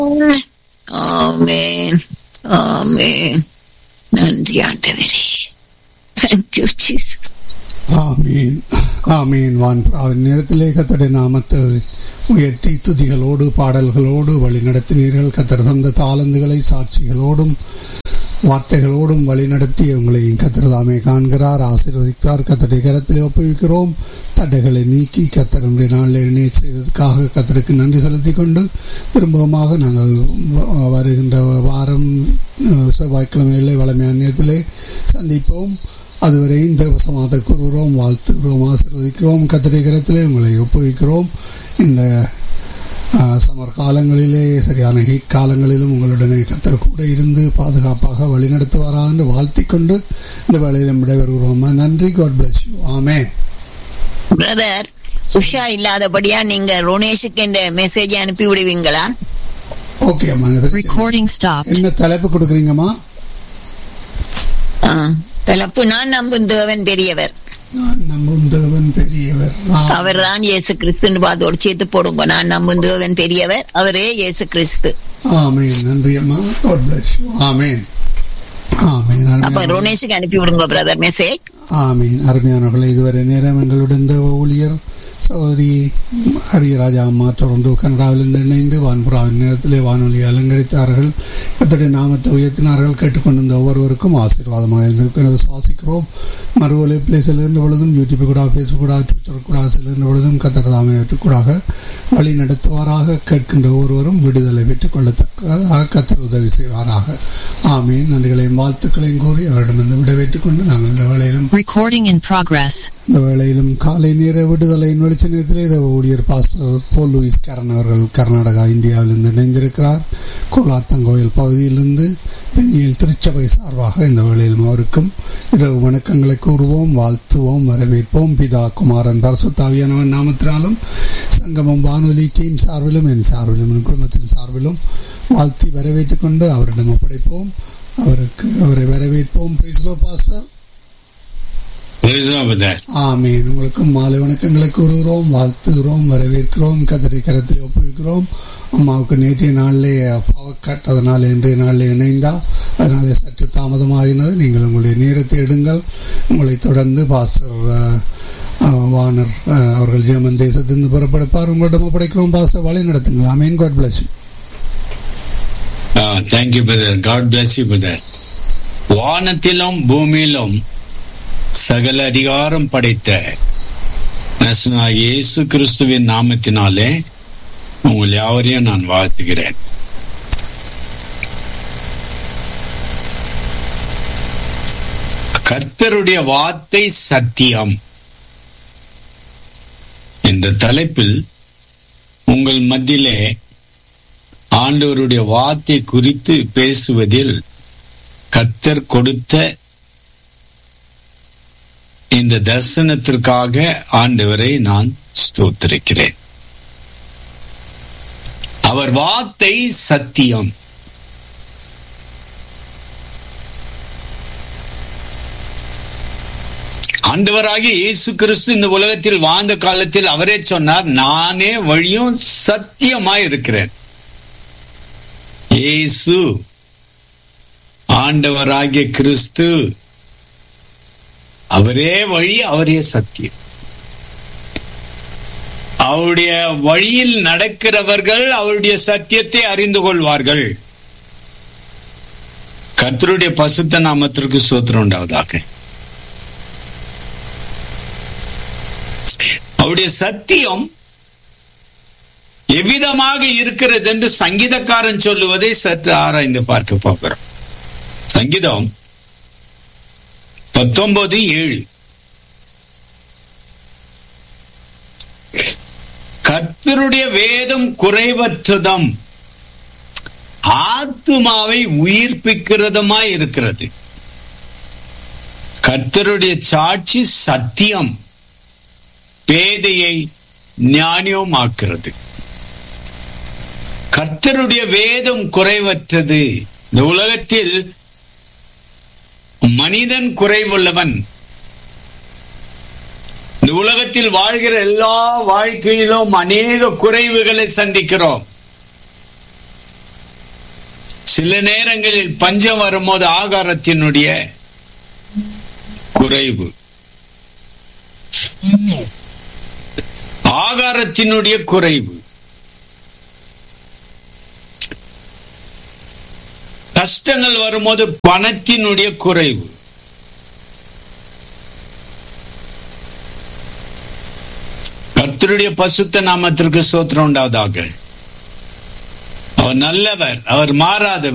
ஆமென் ஆமென் நன்றி ஆண்டவரே thank you Jesus ஆமீன் ஆமீன் வான் அவன் நேரத்திலே கத்தருடைய நாமத்தை உயர்த்தி துதிகளோடு பாடல்களோடு வழி நடத்தினீர்கள் கத்தர் தந்த தாளந்துகளை சாட்சிகளோடும் வார்த்தைகளோடும் வழிநடத்தி உங்களையும் கத்தர் தாமே காண்கிறார் ஆசீர்வதிக்கிறார் கத்தருடைய கரத்திலே ஒப்புவிக்கிறோம் தடைகளை நீக்கி கத்தருடைய நாளில் இணைய செய்ததற்காக கத்தருக்கு நன்றி செலுத்திக் கொண்டு திரும்பவுமாக நாங்கள் வ- வருகின்ற வாரம் அஹ், செவ்வாய்க்கிழமையிலே வளமையான நேரத்திலே சந்திப்போம் அதுவரை இந்த சமாத கூறுகிறோம் வாழ்த்துகிறோம் ஆசீர்வதிக்கிறோம் கத்தருடைய கரத்திலே உங்களை ஒப்புவிக்கிறோம் இந்த ஆஹ், சமர் காலங்களிலே சரியான ஹீட் காலங்களிலும் உங்களுடனே கத்தர் கூட இருந்து பாதுகாப்பாக வழிநடத்துவாரா என்று வாழ்த்திக் கொண்டு இந்த வேலையிலும் விடைபெறுகிறோம் நன்றி காட் பிளஸ் யூ ஆமே பிரதர் உஷா இல்லாதபடியா நீங்க ரோனேஷுக்கு இந்த மெசேஜ் அனுப்பி விடுவீங்களா ஓகே அம்மா இந்த பிரச்சனை. Recording stopped. என்ன தலைப்பு கொடுக்குறீங்கம்மா ஆ, தலைப்பு நான் நம்பும் தேவன் பெரியவர் நான் நம்பும் தேவன் பெரியவர் நான் அவர் தான் இயேசு கிறிஸ்துன்னு அதோடு சேர்த்து போடுங்க நான் நம்பும் தேவன் பெரியவர் அவரே இயேசு கிறிஸ்து ஆமேன் நன்றி அம்மா காட் பிளஸ் யூ ஆமேன் ஆமேன் அப்ப அருமையான- ரோனேஷுக்கு அனுப்பி விடுங்க பிரதர் மெசேஜ் ஆமீன் அருமையானவர்களே இதுவரை நேரம் எங்களுடன் தேவ ஊழியர் சகோதரி ஹரியராஜா அம்மா தொடர்ந்து கனடாவிலிருந்து இணைந்து வான்புறாவின் நேரத்திலே வானொலி அலங்கரித்தார்கள் கத்தடைய நாமத்தை உயர்த்தினார்கள் கேட்டுக்கொண்டிருந்த ஒவ்வொருவருக்கும் ஆசீர்வாதமாக இருந்திருக்கிறது சுவாசிக்கிறோம் மறு ஒலிப்பிலே செல்கின்ற பொழுதும் யூடியூப் கூட ஃபேஸ்புக் கூட ட்விட்டர் கூட செல்கின்ற பொழுதும் கத்தர் தாமையற்றுக்கூடாக வழி நடத்துவாராக கேட்கின்ற ஒவ்வொருவரும் விடுதலை பெற்றுக் கொள்ளத்தக்கதாக கத்தர் உதவி செய்வாராக ஆமீன் நன்றிகளையும் வாழ்த்துக்களையும் கூறி அவரிடமிருந்து விட பெற்றுக் கொண்டு நாங்கள் இந்த வேளையிலும் Recording in progress. இந்த வேளையிலும் காலை நேர விடுதலையின் வெளிச்ச நேரத்திலே இந்த ஊழியர் பாஸ்டர் போல் லூயிஸ் கரண் அவர்கள் கர்நாடகா இந்தியாவிலிருந்து இணைந்திருக்கிறார் கோலாத்தங்கோயில் பகுதியிலிருந்து பெண்ணியல் திருச்சபை சார்பாக இந்த வேளையிலும் அவருக்கும் இரவு வணக்கங்களை கூறுவோம் வாழ்த்துவோம் வரவேற்போம் பிதா குமாரன் பரசுத்தாவியானவன் நாமத்தினாலும் சங்கமம் வானொலி டீம் சார்பிலும் என் சார்பிலும் என் குடும்பத்தின் சார்பிலும் வாழ்த்தி வரவேற்றுக் கொண்டு அவரிடம் ஒப்படைப்போம் அவருக்கு அவரை வரவேற்போம் பிரிஸ்லோ pastor Praise the Lord, brother. ஆமீன் உங்களுக்கும் மாலை வணக்கங்களை கூறுகிறோம் வாழ்த்துகிறோம் வரவேற்கிறோம் கதிரை கரத்தில் ஒப்புவிக்கிறோம் அம்மாவுக்கு நேற்றைய நாளிலே பவர் கட் அதனால் இன்றைய நாளில் இணைந்தா அதனாலே சற்று தாமதமாகினது நீங்கள் உங்களுடைய நேரத்தை எடுங்கள் உங்களை தொடர்ந்து பாஸ்டர் அஹ், அஹ், வானர் அஹ், அவர்கள் ஜெர்மன் தேசத்திலிருந்து புறப்படுப்பார் உங்களிடம் ஒப்படைக்கிறோம் பாஸ்டர் வழி நடத்துங்க அமீன் God bless Ah, thank you, brother. God bless you, brother. வானத்திலும் பூமியிலும் சகல அதிகாரம் படைத்த நசனாகிய இயேசு கிறிஸ்துவின் நாமத்தினாலே உங்கள் யாவரையும் நான் வாழ்த்துகிறேன் கர்த்தருடைய வார்த்தை சத்தியம் என்ற தலைப்பில் உங்கள் மத்தியிலே ஆண்டவருடைய வார்த்தை குறித்து பேசுவதில் கர்த்தர் கொடுத்த இந்த தரிசனத்திற்காக ஆண்டவரை நான் ஸ்தோத்திரிக்கிறேன் அவர் வார்த்தை சத்தியம் ஆண்டவராகிய இயேசு கிறிஸ்து இந்த உலகத்தில் வாழ்ந்த காலத்தில் அவரே சொன்னார் நானே வழியும் சத்தியமாய் இருக்கிறேன் இயேசு ஆண்டவராகிய கிறிஸ்து அவரே வழி அவரே சத்தியம் அவருடைய வழியில் நடக்கிறவர்கள் அவருடைய சத்தியத்தை அறிந்து கொள்வார்கள் கர்த்தருடைய பசுத்த நாமத்திற்கு சோத்திரம் உண்டாவதாக அவருடைய சத்தியம் எவ்விதமாக இருக்கிறது என்று சங்கீதக்காரன் சொல்லுவதை சற்று ஆராய்ந்து பார்க்க பார்க்கிறோம் சங்கீதம் பத்தொன்பது ஏழு கர்த்தருடைய வேதம் குறைவற்றதும் ஆத்துமாவை உயிர்ப்பிக்கிறதுமாய் இருக்கிறது கர்த்தருடைய சாட்சி சத்தியம் பேதையை ஞானியமாக்கிறது கர்த்தருடைய வேதம் குறைவற்றது இந்த உலகத்தில் மனிதன் குறைவுள்ளவன் இந்த உலகத்தில் வாழ்கிற எல்லா வாழ்க்கையிலும் அநேக குறைவுகளை சந்திக்கிறோம் சில நேரங்களில் பஞ்சம் வரும்போது ஆகாரத்தினுடைய குறைவு ஆகாரத்தினுடைய குறைவு கஷ்டங்கள் வரும்போது பணத்தினுடைய குறைவு கர்த்தருடைய பசுத்த நாமத்திற்கு சோத்திரம் உண்டாவதாக அவர் நல்லவர் அவர் மாறாதவர்